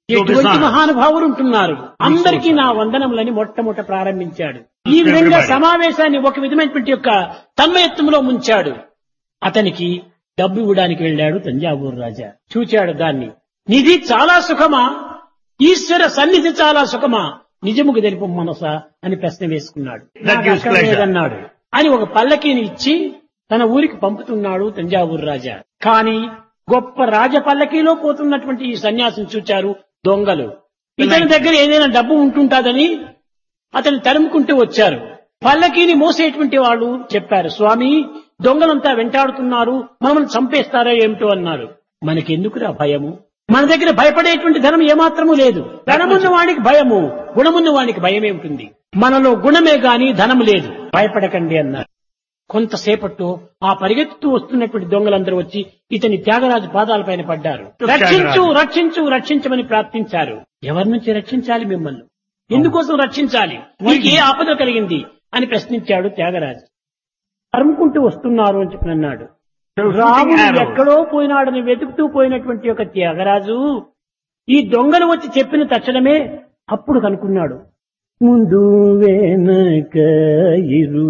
ఎటువంటి మహానుభావులు ఉంటున్నారు అందరికీ నా వందనములని మొట్టమొదట ప్రారంభించాడు ఈ విధంగా సమావేశాన్ని ఒక విధమైనటువంటి యొక్క తన్మయత్వంలో ముంచాడు అతనికి డబ్బు ఇవ్వడానికి వెళ్ళాడు తంజావూరు రాజా చూచాడు దాన్ని నిధి చాలా సుఖమా ఈశ్వర సన్నిధి చాలా సుఖమా నిజముకు తెలుపు మనసా అని ప్రశ్న వేసుకున్నాడు That నాకు gives అక్కర్లేదు pleasure. అన్నాడు అని ఒక పల్లకీని ఇచ్చి తన ఊరికి పంపుతున్నాడు తంజావూరు రాజా కానీ గొప్ప రాజ పల్లకీలో పోతున్నటువంటి ఈ సన్యాసం చూచారు దొంగలు ఇతని దగ్గర ఏదైనా డబ్బు ఉంటుంటాదని అతను తరుముకుంటూ వచ్చారు పల్లకీని మోసేటువంటి వాళ్ళు చెప్పారు స్వామి దొంగలంతా వెంటాడుతున్నారు మమ్మల్ని చంపేస్తారో ఏమిటో అన్నారు మనకెందుకురా భయము మన దగ్గర భయపడేటువంటి ధనం ఏమాత్రము లేదు ధనమున్న వాడికి భయము గుణమున్న వాడికి భయమే ఉంటుంది మనలో గుణమే గాని ధనము లేదు భయపడకండి అన్నారు కొంతసేపట్టు ఆ పరిగెత్తుతూ వస్తున్నటువంటి దొంగలందరూ వచ్చి ఇతని త్యాగరాజు పాదాలపైన పడ్డారు రక్షించు రక్షించు రక్షించమని ప్రార్థించారు ఎవరి నుంచి రక్షించాలి మిమ్మల్ని ఎందుకోసం రక్షించాలి నీకు ఏ ఆపద కలిగింది అని ప్రశ్నించాడు త్యాగరాజు తరుముకుంటూ వస్తున్నారు అని చెప్పి అన్నాడు రాముడు ఎక్కడో పోయినాడని వెతుకుతూ పోయినటువంటి ఒక త్యాగరాజు ఈ దొంగలు వచ్చి చెప్పిన తక్షణమే అప్పుడు కనుక్కున్నాడు ముందు వెనక ఇరు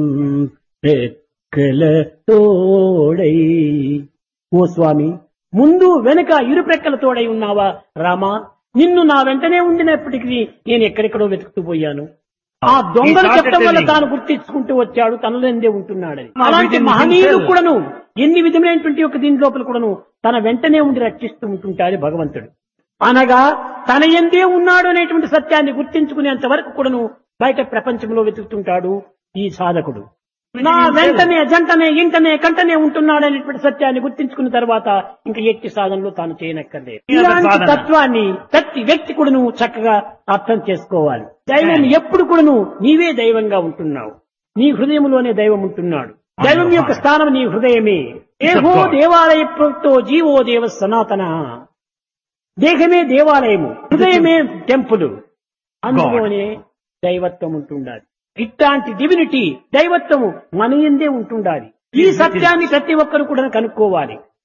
రెక్కల తోడై ఓ స్వామి ముందు వెనుక ఇరు రెక్కల తోడై ఉన్నావా రామా నిన్ను నా వెంటనే ఉండినప్పటికీ నేను ఎక్కడెక్కడో వెతుకుతూ పోయాను ఆ దొంగలు He started చెప్పడం వల్ల telling. తాను గుర్తించుకుంటూ వచ్చాడు తనలోందే ఉంటున్నాడని Ah, అలాంటి within మహనీయులు himself. కూడాను ఎన్ని విధమైనటువంటి ఒక దీని లోపల కూడాను తన వెంటనే ఉండి రక్షిస్తూ ఉంటుంటారు భగవంతుడు అనగా తన ఎందే ఉన్నాడు అనేటువంటి సత్యాన్ని గుర్తించుకునేంత వరకు కూడాను బయట ప్రపంచంలో వెతుకుతుంటాడు ఈ సాధకుడు నా వెంటనే జంటనే ఇంటనే కంటనే ఉంటున్నాడు అనేటువంటి సత్యాన్ని గుర్తించుకున్న తర్వాత ఇంకా ఎట్టి సాధనలో తాను చేయనక్కర్లేదు ఈ యొక్క ఇలాంటి సాధన. తత్వాన్ని ప్రతి వ్యక్తి కూడాను చక్కగా అర్థం చేసుకోవాలి దైవం ఎప్పుడు కూడాను నీవే దైవంగా ఉంటున్నావు నీ హృదయంలోనే దైవం ఉంటున్నాడు దైవం యొక్క స్థానం నీ హృదయమే దేహో God. దేవాలయ ప్రవృత్తో జీవో దేవ సనాతన దేహమే దేవాలయము హృదయమే టెంపుల్ అందులోనే దైవత్వం ఉంటుండాలి ఇట్లాంటి డివినిటీ దైవత్వము మన ఎందే ఉంటుండాలి ఈ సత్యాన్ని ప్రతి ఒక్కరు కూడా కనుక్కోవాలి